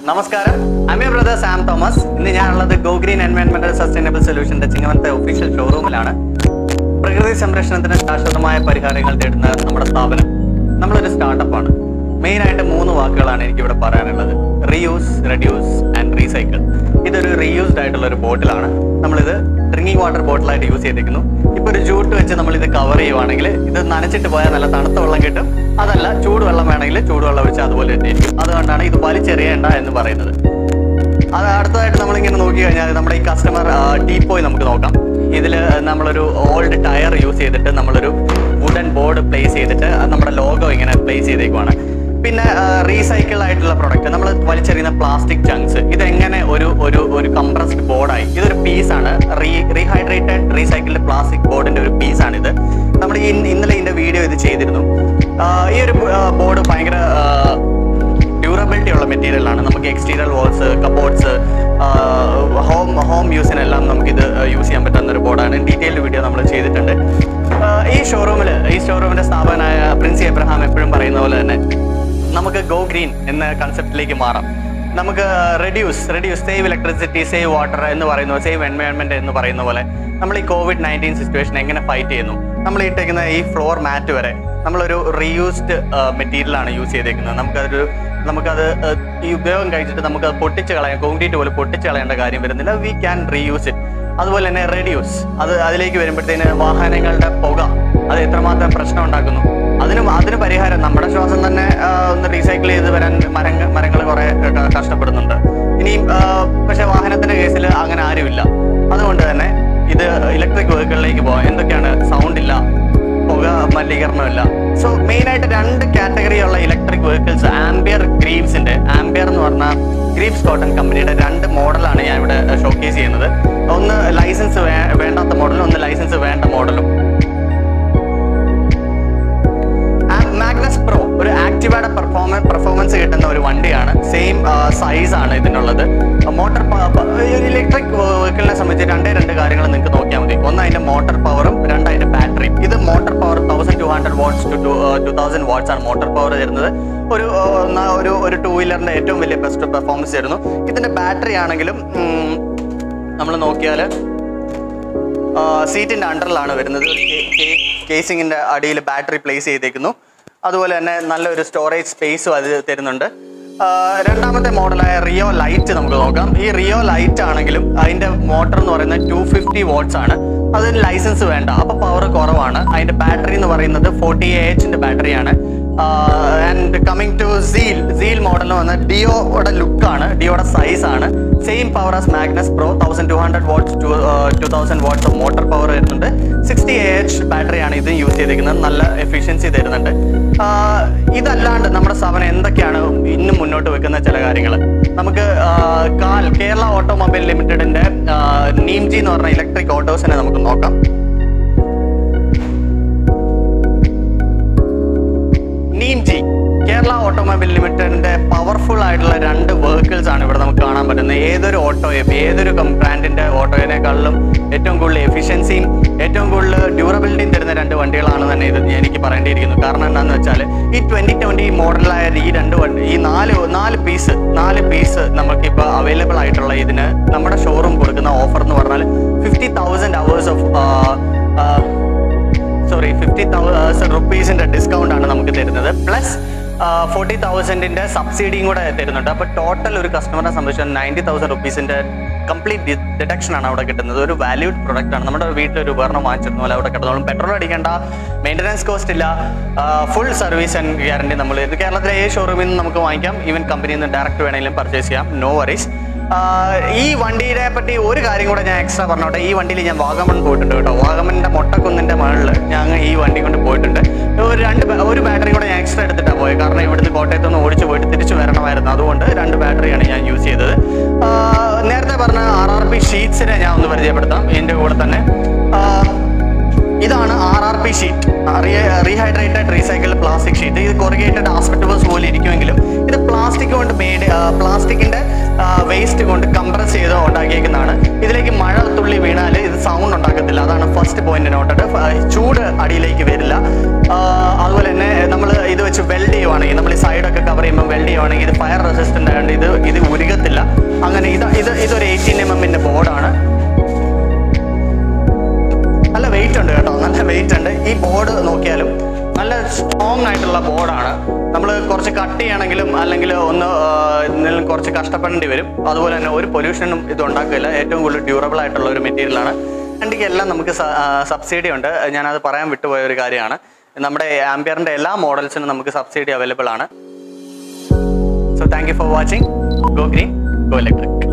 നമസ്കാരം അമേ brother Sam Thomas ഇന്ന് ഞാനുള്ളത് ഗോ ഗ്രീൻ എൻവയോൺമെന്റൽ സസ്റ്റൈനബിൾ സൊല്യൂഷന്റെ ചിങ്ങവനത്തെ ഒഫീഷ്യൽ ഷോറൂമിലാണ് പ്രകൃതി സംരക്ഷണത്തിന് ശാശ്വതമായ പരിഹാരങ്ങൾ തേടുന്ന നമ്മുടെ സ്ഥാപനം നമ്മളൊരു സ്റ്റാർട്ടപ്പാണ് മെയിൻ ആയിട്ട് മൂന്ന് വാക്കുകളാണ് എനിക്ക് ഇവിടെ പറയാനുള്ളത് റീയൂസ് റെഡ്യൂസ് ആൻഡ് റീസൈക്കിൾ ഇതൊരു റീയൂസ്ഡ് ആയിട്ടുള്ള ഒരു ബോട്ടിലാണ് നമ്മളിത് ഡ്രിങ്കിങ് വാട്ടർ ബോട്ടിലായിട്ട് യൂസ് ചെയ്തിരിക്കുന്നു ഇപ്പൊ ഒരു ജൂട്ട് വെച്ച് നമ്മൾ ഇത് കവർ ചെയ്യുവാണെങ്കിൽ ഇത് നനച്ചിട്ട് പോയാൽ നല്ല തണുത്ത വെള്ളം കിട്ടും അതല്ല ചൂടുവെള്ളം വേണമെങ്കിൽ ചൂടുവെള്ളം വെച്ച് അതുപോലെ തന്നെ ഇരിക്കും അതുകൊണ്ടാണ് ഇത് വലിച്ചെറിയേണ്ട എന്ന് പറയുന്നത് അത് അടുത്തതായിട്ട് നമ്മളിങ്ങനെ നോക്കി കഴിഞ്ഞാൽ നമ്മുടെ ഈ കസ്റ്റമർ ടീപ്പോയി നമുക്ക് നോക്കാം ഇതിൽ നമ്മളൊരു ഓൾഡ് ടയർ യൂസ് ചെയ്തിട്ട് നമ്മളൊരു വുഡൻ ബോർഡ് പ്ലേസ് ചെയ്തിട്ട് അത് നമ്മുടെ ലോഗോ ഇങ്ങനെ പ്ലേസ് ചെയ്തേക്കുവാണ് പിന്നെ റീസൈക്കിൾ ആയിട്ടുള്ള പ്രൊഡക്റ്റ് നമ്മൾ വലിച്ചെറിയുന്ന പ്ലാസ്റ്റിക് ചങ്ക്സ് ഇതെങ്ങനെ ഒരു ഒരു ഒരു കംപ്രസ്ഡ് ബോർഡായി ഇതൊരു പീസാണ് റീ റീഹൈഡ്രേറ്റഡ് റീസൈക്കിൾഡ് പ്ലാസ്റ്റിക് ബോർഡിന്റെ ഒരു പീസാണ് ഇത് നമ്മൾ ഈ ഇന്നലെ ഇതിന്റെ വീഡിയോ ഇത് ചെയ്തിരുന്നു ആ, ഈ ഒരു ബോർഡ് ഭയങ്കര ആ, ഡ്യൂറബിലിറ്റി ഉള്ള മെറ്റീരിയലാണ് നമുക്ക് exterior walls cupboards home home യൂസിനെല്ലാം നമുക്കിത് യൂസ് ചെയ്യാൻ പറ്റുന്ന ഒരു ബോർഡാണ് ഡീറ്റെയിൽഡ് വീഡിയോ നമ്മൾ ചെയ്തിട്ടുണ്ട് ആ, ഈ ഷോറൂമിൽ ഈ ഷോറൂമിന്റെ സ്ഥാപകനായ പ്രിൻസി എബ്രഹാം എപ്പോഴും പറയുന്ന പോലെ തന്നെ നമുക്ക് ഗോ ഗ്രീൻ എന്ന കൺസെപ്റ്റിലേക്ക് മാറാം നമുക്ക് reduce reduce save electricity save water എന്ന് പറയുന്ന സേവ് എൻവയോൺമെന്റ് എന്ന് പറയുന്ന പോലെ നമ്മൾ ഈ കോവിഡ് നയൻറ്റീൻ സിറ്റുവേഷൻ എങ്ങനെ ഫൈറ്റ് ചെയ്യുന്നു നമ്മൾ ഇട്ടേക്കുന്ന ഈ ഫ്ലോർ മാറ്റ് വരെ നമ്മളൊരു റീയൂസ്ഡ് മെറ്റീരിയലാണ് യൂസ് ചെയ്തേക്കുന്നത് നമുക്കതൊരു നമുക്കത് ഏഹ്, ഈ ഉപയോഗം കഴിച്ചിട്ട് നമുക്ക് അത് പൊട്ടിച്ച് കളയാം കോൺക്രീറ്റ് പോലെ പൊട്ടിച്ച് കളയേണ്ട കാര്യം വരുന്നില്ല വി ക്യാൻ റീയൂസ് ഇറ്റ് അതുപോലെ തന്നെ റെഡ്യൂസ് അത് അതിലേക്ക് വരുമ്പോഴത്തേന് വാഹനങ്ങളുടെ പുക അത് എത്രമാത്രം പ്രശ്നം ഉണ്ടാക്കുന്നു അതിനും അതിന് പരിഹാരം നമ്മുടെ ശ്വാസം തന്നെ ആ, ഒന്ന് റീസൈക്കിൾ ചെയ്ത് വരാൻ മരങ്ങ മരങ്ങൾ കുറെ ക- കഷ്ടപ്പെടുന്നുണ്ട് ഇനിയും ആ, പക്ഷെ വാഹനത്തിന്റെ കേസിൽ അങ്ങനെ ആരുമില്ല അതുകൊണ്ട് തന്നെ ഇത് ഇലക്ട്രിക് വെഹിക്കിളിലേക്ക് പോകാം എന്തൊക്കെയാണ് സൗണ്ട് ഇല്ല പുക മലിനീകരണമില്ല സോ മെയിൻ ആയിട്ട് രണ്ട് കാറ്റഗറി ഉള്ള ഇലക്ട്രിക് വെഹിക്കിൾസ് ആംബിയർ ഗ്രീവ്സിന്റെ ആംബിയർ എന്ന് പറഞ്ഞാൽ ഗ്രീവ്സ് കോട്ടൺ കമ്പനിയുടെ രണ്ട് മോഡലാണ് ഞാൻ ഇവിടെ ഷോക്കേസ് ചെയ്യുന്നത് ഒന്ന് ലൈസൻസ് വേണ്ടാത്ത മോഡലും ഒന്ന് ലൈസൻസ് വേണ്ട മോഡലും മാഗ്നസ് പ്രോ ഒരു ആക്റ്റീവയുടെ പെർഫോമൻസ് പെർഫോമൻസ് കിട്ടുന്ന ഒരു വണ്ടിയാണ് സെയിം സൈസ് ആണ് ഇതിനുള്ളത് മോട്ടോർ ഇലക്ട്രിക് വെഹിക്കിളിനെ സംബന്ധിച്ച് രണ്ടേ രണ്ട് കാര്യങ്ങൾ നിങ്ങൾക്ക് നോക്കിയാൽ മതി ഒന്ന് അതിന്റെ മോട്ടോർ പവറും രണ്ട് അതിന്റെ ബാറ്ററിയും ഇത് motor power thousand two hundred watts two two thousand watts ആണ് മോട്ടോർ പവർ തരുന്നത് ഒരു ആ, ന- ഒരു ഒരു ടൂ വീലറിന്റെ ഏറ്റവും വലിയ ബെസ്റ്റ് പെർഫോമൻസ് തരുന്നു ഇതിന്റെ ബാറ്ററി ആണെങ്കിലും നമ്മൾ നോക്കിയാൽ സീറ്റിന്റെ അണ്ടറിലാണ് വരുന്നത് കേസിങ്ങിന്റെ അടിയിൽ ബാറ്ററി പ്ലേസ് ചെയ്തേക്കുന്നു അതുപോലെ തന്നെ നല്ലൊരു സ്റ്റോറേജ് സ്പേസും അത് തരുന്നുണ്ട് ആ, രണ്ടാമത്തെ മോഡലായ റിയോ ലൈറ്റ് നമുക്ക് നോക്കാം ഈ റിയോ ലൈറ്റ് ആണെങ്കിലും അതിന്റെ മോട്ടർ എന്ന് പറയുന്നത് ടു ഫിഫ്റ്റി വാട്ട്സ് ആണ് അതിന് ലൈസൻസ് വേണ്ട അപ്പൊ പവർ കുറവാണ് അതിന്റെ ബാറ്ററി എന്ന് പറയുന്നത് ഫോർട്ടി എച്ചിന്റെ ബാറ്ററിയാണ് and coming to Zeal Zeal model വന്ന ഡിയോയുടെ ലുക്കാണ് ഡിയോയുടെ സൈസ് ആണ് same power as Magnus pro thousand two hundred watts two two thousand watts of motor power വരുന്നുണ്ട് സിക്സ്റ്റി എച്ച് ബാറ്ററിയാണ് ഇത് യൂസ് ചെയ്തിരിക്കുന്നത് നല്ല എഫിഷ്യൻസി തരുന്നുണ്ട് ആ, ഇതല്ലാണ്ട് നമ്മുടെ സ്ഥാപനം എന്തൊക്കെയാണ് ഇന്നും മുന്നോട്ട് വെക്കുന്ന ചില കാര്യങ്ങൾ നമുക്ക് ആ, കാൽ കേരള ഓട്ടോമൊബൈൽ ലിമിറ്റഡിന്റെ നീംജി എന്ന് പറഞ്ഞ ഇലക്ട്രിക് ഓട്ടോസിനെ നമുക്ക് നോക്കാം നീംജി കേരള ഓട്ടോമൊബൈൽ ലിമിറ്റഡിന്റെ പവർഫുൾ ആയിട്ടുള്ള രണ്ട് വെഹിക്കിൾസ് ആണ് ഇവിടെ നമുക്ക് കാണാൻ പറ്റുന്നത് ഏതൊരു ഓട്ടോയും ഏതൊരു ബ്രാൻഡിന്റെ ഓട്ടോയിനേക്കാളിലും ഏറ്റവും കൂടുതൽ എഫിഷ്യൻസിയും ഏറ്റവും കൂടുതൽ ഡ്യൂറബിലിറ്റിയും തരുന്ന രണ്ട് വണ്ടികളാണ് തന്നെ ഇത് എനിക്ക് പറയേണ്ടിയിരിക്കുന്നു കാരണം എന്താണെന്ന് വെച്ചാൽ ഈ ട്വന്റി ട്വന്റി മോഡലായ ഈ രണ്ട് വണ്ടി ഈ നാല് നാല് പീസ് നാല് പീസ് നമുക്കിപ്പോൾ അവൈലബിൾ ആയിട്ടുള്ള ഇതിന് നമ്മുടെ ഷോറൂം കൊടുക്കുന്ന ഓഫർ എന്ന് പറഞ്ഞാൽ fifty thousand hours of sorry fifty thousand റുപ്പീസിന്റെ ഡിസ്കൗണ്ട് ആണ് നമുക്ക് തരുന്നത് പ്ലസ് ഫോർട്ടി തൗസൻഡിന്റെ സബ്സിഡിയും കൂടെ തരുന്നുണ്ട് അപ്പൊ ടോട്ടൽ ഒരു കസ്റ്റമറിനെ സംബന്ധിച്ച് നയൻറ്റി തൗസൻഡ് റുപ്പീസിന്റെ കംപ്ലീറ്റ് ഡിഡക്ഷൻ ആണ് അവിടെ കിട്ടുന്നത് ഒരു വാല്യൂഡ് പ്രൊഡക്റ്റ് ആണ് നമ്മുടെ വീട്ടിൽ ഒരു ഉപകരണം വാങ്ങിച്ചിരുന്ന പോലെ അവിടെ കിട്ടുന്നോളും പെട്രോൾ അടിക്കേണ്ട മെയിൻ്റനൻസ് കോസ്റ്റ് ഇല്ല ഫുൾ സർവീസ് ആൻഡ് ഗ്യാരണ്ടി നമ്മൾ ഇത് കേരളത്തിലെ ഏത് ഷോറൂമിൽ നിന്ന് നമുക്ക് വാങ്ങിക്കാം ഈവൻ കമ്പനിയിൽ നിന്ന് ഡയറക്റ്റ് വേണമെങ്കിലും പർച്ചേസ് ചെയ്യാം നോ വറീസ് ഈ വണ്ടിയെ പറ്റി ഒരു കാര്യം കൂടെ ഞാൻ എക്സ്ട്രാ പറഞ്ഞോട്ടെ ഈ വണ്ടിയിൽ ഞാൻ വാഗമൺ പോയിട്ടുണ്ട് കേട്ടോ വാഗമണിന്റെ മൊട്ടക്കുന്നിന്റെ മുകളിൽ ഞാൻ ഈ വണ്ടി കൊണ്ട് പോയിട്ടുണ്ട് ഒരു രണ്ട് ബാ- ഒരു ബാറ്ററി കൂടെ ഞാൻ എക്സ്ട്രാ എടുത്തിട്ടാണ് പോയത് കാരണം ഇവിടുന്ന് കോട്ടയത്ത് നിന്ന് ഓടിച്ചു പോയിട്ട് തിരിച്ചു വരണമായിരുന്നു അതുകൊണ്ട് രണ്ട് ബാറ്ററിയാണ് ഞാൻ യൂസ് ചെയ്തത് ആ, നേരത്തെ പറഞ്ഞ ആർ ആർ പി ഷീറ്റ്സിനെ ഞാൻ ഒന്ന് പരിചയപ്പെടുത്താം ഇതിന്റെ കൂടെ തന്നെ ആ, ഇതാണ് R R P sheet rehydrated recycle plastic sheet ഇത് കൊറിഗേറ്റഡ് ആസ്പെക്ടബിൾസ് പോലെ ഇരിക്കുമെങ്കിലും ഇത് പ്ലാസ്റ്റിക് കൊണ്ട് മെയ്ഡ് പ്ലാസ്റ്റിക്കിന്റെ വേസ്റ്റ് കൊണ്ട് കംപ്രസ് ചെയ്ത് ഉണ്ടാക്കിയേക്കുന്നതാണ് ഇതിലേക്ക് മഴ തുള്ളി വീണാൽ ഇത് സൗണ്ട് ഉണ്ടാക്കത്തില്ല അതാണ് ഫസ്റ്റ് പോയിന്റ് നോട്ടഡ് ചൂട് അടിയിലേക്ക് വരില്ല ആ, അതുപോലെ തന്നെ നമ്മൾ ഇത് വെച്ച് വെൽഡ് ചെയ്യുവാണെങ്കിൽ നമ്മൾ ഈ സൈഡൊക്കെ കവർ ചെയ്യുമ്പോൾ വെൽഡ് ചെയ്യുവാണെങ്കിൽ ഇത് ഫയർ റെസിസ്റ്റന്റ് ആയതുകൊണ്ട് ഇത് ഇത് ഉരുകി വെയിറ്റ് ഉണ്ട് ഈ ബോർഡ് നോക്കിയാലും നല്ല സ്ട്രോങ് ആയിട്ടുള്ള ബോർഡാണ് നമ്മൾ കുറച്ച് കട്ട് ചെയ്യണമെങ്കിലും അല്ലെങ്കിൽ ഒന്ന് ആ, എന്തെങ്കിലും കുറച്ച് കഷ്ടപ്പെടേണ്ടി വരും അതുപോലെ തന്നെ ഒരു പൊല്യൂഷനും ഇത് ഉണ്ടാക്കില്ല ഏറ്റവും കൂടുതൽ ഡ്യൂറബിൾ ആയിട്ടുള്ള ഒരു മെറ്റീരിയലാണ് വണ്ടിക്ക് എല്ലാം നമുക്ക് സബ്സിഡി ഉണ്ട് ഞാനത് പറയാൻ വിട്ടുപോയ ഒരു കാര്യമാണ് നമ്മുടെ ആംബിയറിന്റെ എല്ലാ മോഡൽസിനും നമുക്ക് സബ്സിഡി അവൈലബിൾ ആണ് so thank you for watching go green go electric